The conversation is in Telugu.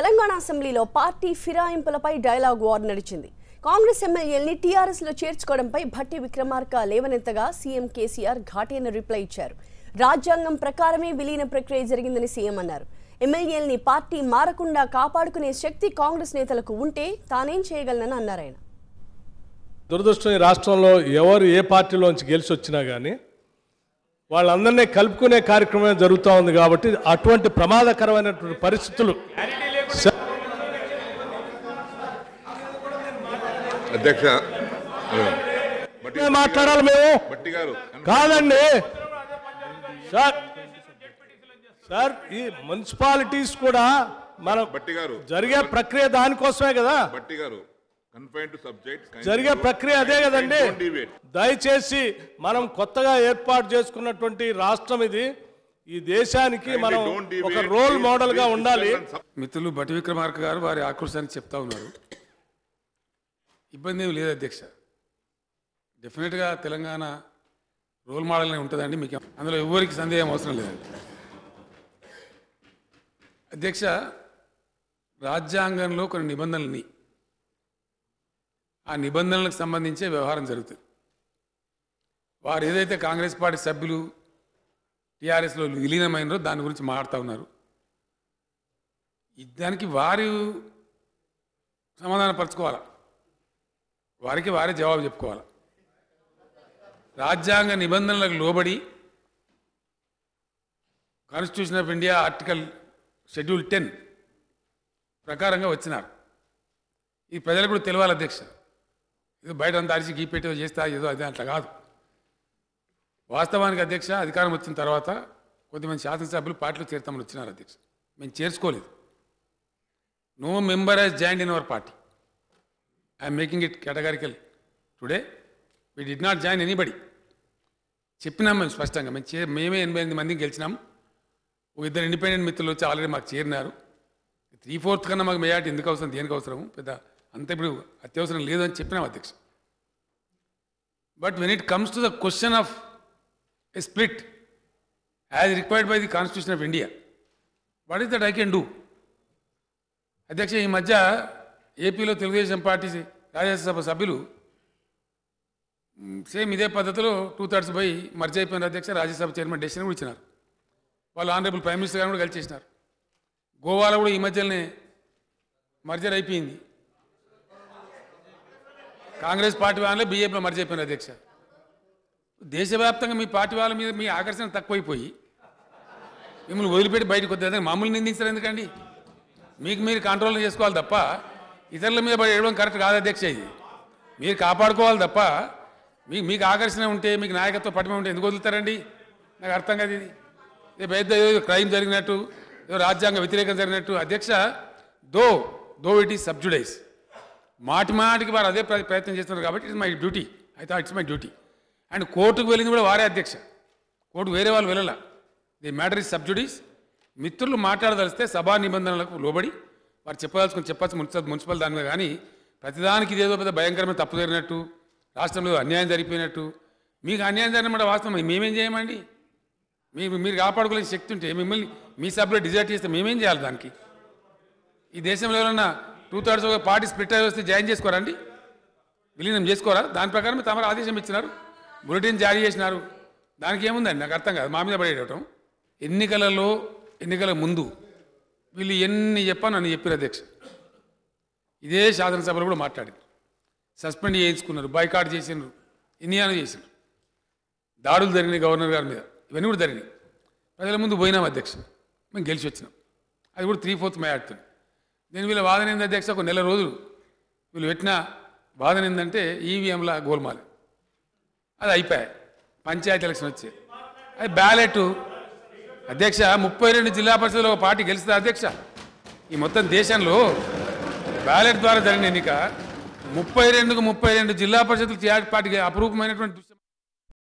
తెలంగాణ అసెంబ్లీలో పార్టీ ఫిరాయింపులపై డైలాగ్ వార్ నడిచింది కాంగ్రెస్ ఎమ్మెల్యేల్ని టీఆర్ఎస్ లో చేర్చుకోవడంపై భట్టి విక్రమార్క లేవనెత్తగా సీఎం కేసీఆర్ ఘాటైన రిప్లై ఇచ్చారు రాజ్యాంగం ప్రకారమే విలీన ప్రక్రియ జరిగిందని సీఎం అన్నారు ఎమ్మెల్యేల్ని పార్టీ మారకుండా కాపాడుకునే శక్తి కాంగ్రెస్ నేతలకు ఉంటే తానేం చేయగలనని అన్నారు ఆయన దురదృష్టం ఈ రాష్ట్రంలో ఎవరు ఏ పార్టీలోంచి గెలిచి వచ్చినా కానీ వాళ్ళందరినీ కలుపుకునే కార్యక్రమమే జరుగుతూ ఉంది కాబట్టి అటువంటి ప్రమాదకరమైనటువంటి పరిస్థితులు స- అధ్యక్ష బట్టి మాట్లాడాలి మేము బట్టి గారు కాదండి సార్ సార్ ఈ మున్సిపాలిటీస్ కూడా మన బట్టి గారు జరిగే ప్రక్రియ దానికోసమే కదా బట్టి గారు కన్ఫైన్ టు సబ్జెక్ట్ జరిగే ప్రక్రియ అదే కదండి దయచేసి మనం కొత్తగా ఏర్పాటు చేసుకున్నటువంటి రాష్ట్రం ఇది ఈ దేశానికి మనం ఒక రోల్ మోడల్ గా ఉండాలి మిత్రులు భట్టి విక్రమార్క గారు వారి ఆక్రోశాన్ని చెప్తా ఉన్నారు ఇబ్బంది ఏమి లేదు అధ్యక్ష డెఫినెట్గా తెలంగాణ రోల్ మోడల్నే ఉంటుందండి మీకు అందులో ఎవరికి సందేహం అవసరం లేదండి అధ్యక్ష రాజ్యాంగంలో కొన్ని నిబంధనలని ఆ నిబంధనలకు సంబంధించే వ్యవహారం జరుగుతుంది వారు ఏదైతే కాంగ్రెస్ పార్టీ సభ్యులు టీఆర్ఎస్లో విలీనమైనరో దాని గురించి మాట్లాడుతూ ఉన్నారు ఈ- దానికి వారు సమాధానపరచుకోవాలి వారికి వారే జవాబు చెప్పుకోవాలి రాజ్యాంగ నిబంధనలకు లోబడి constitution of India article schedule ten ప్రకారంగా వచ్చినారు ఈ ప్రజలకు కూడా తెలియాలి అధ్యక్ష ఇది బయట అంతా అరిచి గీపెట్టి చేస్తా ఏదో అదే అట్లా కాదు వాస్తవానికి అధ్యక్ష అధికారం వచ్చిన తర్వాత కొద్దిమంది శాసనసభ్యులు పార్టీలో చేరుతామని వచ్చినారు అధ్యక్ష మేము చేర్చుకోలేదు no member has join in our party I'm making it categorical today we did not join anybody చెప్పినాం మేము స్పష్టంగా మేము చే మేమే ఎనభై ఎనిమిది మందికి గెలిచినాం ఒక ఇద్దరు ఇండిపెండెంట్ మిత్రులు వచ్చి ఆల్రెడీ మాకు చేరినారు త్రీ ఫోర్త్ కన్నా మాకు మేయాటి ఎందుకు అవసరం దేనికి అవసరం పెద్ద అంత ఇప్పుడు అత్యవసరం లేదు అని చెప్పినాం అధ్యక్ష but when it comes to the question of a split as required by the constitution of India what is that I can do అధ్యక్ష ఈ మధ్య ఏపీలో తెలుగుదేశం పార్టీ రాజ్యసభ సభ్యులు మ్, సేమ్ ఇదే పద్ధతిలో టూ థర్డ్స్ పోయి మర్జ్ అయిపోయిన అధ్యక్ష రాజ్యసభ చైర్మన్ డెసిషన్ కూడా ఇచ్చినారు వాళ్ళు ఆనరబుల్ ప్రైమ్ మినిస్టర్ గారు కూడా కలిసేసినారు గోవాలో కూడా ఈ మధ్యలోనే మర్జర్ అయిపోయింది కాంగ్రెస్ పార్టీ వాళ్ళే బీజేపీలో మర్జ్ అయిపోయిన అధ్యక్ష దేశవ్యాప్తంగా మీ పార్టీ వాళ్ళ మీద మీ ఆకర్షణ తక్కువైపోయి మిమ్మల్ని వదిలిపెట్టి బయటకు వద్ద మామూలు నిందించరు ఎందుకండి మీకు మీరు కంట్రోల్ చేసుకోవాలి తప్ప ఇతరుల మీద పడి ఏడవడం కరెక్ట్ కాదు అధ్యక్ష ఇది మీరు కాపాడుకోవాలి తప్ప మీకు మీకు ఆకర్షణ ఉంటే మీకు నాయకత్వ పటిమ ఉంటే ఎందుకు వదులుతారండి నాకు అర్థం కాదు ఇది ఇది పెద్ద ఏదో క్రైమ్ జరిగినట్టు ఏదో రాజ్యాంగ వ్యతిరేకం జరిగినట్టు అధ్యక్ష దో దో ఇట్ ఈస్ సబ్జుడైజ్ మాటి మాటికి వారు అదే ప్ర- ప్రయత్నం చేస్తున్నారు కాబట్టి it's my duty I thought it's my duty and కోర్టుకు వెళ్ళింది కూడా వారే అధ్యక్ష కోర్టు వేరే వాళ్ళు వెళ్ళాల ది మ్యాటర్ ఇస్ సబ్జుడీస్ మిత్రులు మాట్లాడదలిస్తే సభా నిబంధనలకు లోబడి వారు చెప్పదలుచుకుని చెప్పచ్చు మున్సిపల్ మున్సిపల్ దాని మీద కానీ ప్రతిదానికి ఇదేదో పెద్ద భయంకరమైన తప్పు జరిగినట్టు రాష్ట్రంలో అన్యాయం జరిగిపోయినట్టు మీకు అన్యాయం జరిగిన వాస్తవం మేమేం చేయమండి మీరు మీరు కాపాడుకోలేని శక్తి ఉంటే మిమ్మల్ని మీ సభ్యులు డిజైర్ చేస్తే మేమేం చేయాలి దానికి ఈ దేశంలో ఎవరన్నా టూ థర్డ్స్ ఒక పార్టీ స్ప్లిట్ అయి వస్తే జాయిన్ చేసుకోరండి విలీనం చేసుకోరా దాని ప్రకారం తమరు ఆదేశం ఇచ్చినారు బులెటిన్ జారీ చేసినారు దానికి ఏముందండి నాకు అర్థం కాదు మా మీద పడేయటం ఎన్నికలలో ఎన్నికల ముందు వీళ్ళు ఎన్ని చెప్పాను అని చెప్పారు అధ్యక్ష ఇదే శాసనసభలో కూడా మాట్లాడింది సస్పెండ్ చేయించుకున్నారు బైకాట్ చేసినారు ఇన్నియాను చేసినారు దాడులు జరిగినాయి గవర్నర్ గారి మీద ఇవన్నీ కూడా జరిగినాయి ప్రజల ముందు పోయినాం అధ్యక్ష మేము గెలిచి వచ్చినాం అది కూడా త్రీ ఫోర్త్ మేయాడుతుంది నేను వీళ్ళ వాదన ఏంది అధ్యక్ష ఒక నెల రోజులు వీళ్ళు పెట్టిన వాదన ఏంటంటే ఈవీఎంల గోల్మాల్ అది అయిపోయాయి పంచాయతీ ఎలక్షన్ వచ్చాయి అది బ్యాలెట్ అధ్యక్ష ముప్పై రెండు జిల్లా పరిషత్లో ఒక పార్టీ గెలుస్తుంది అధ్యక్ష ఈ మొత్తం దేశంలో బ్యాలెట్ ద్వారా జరిగిన ఎన్నిక ముప్పై రెండుకు ముప్పై రెండు జిల్లా పరిషత్లు టీఆర్ఎస్ పార్టీకి అపురూపమైనటువంటి దృశ్యం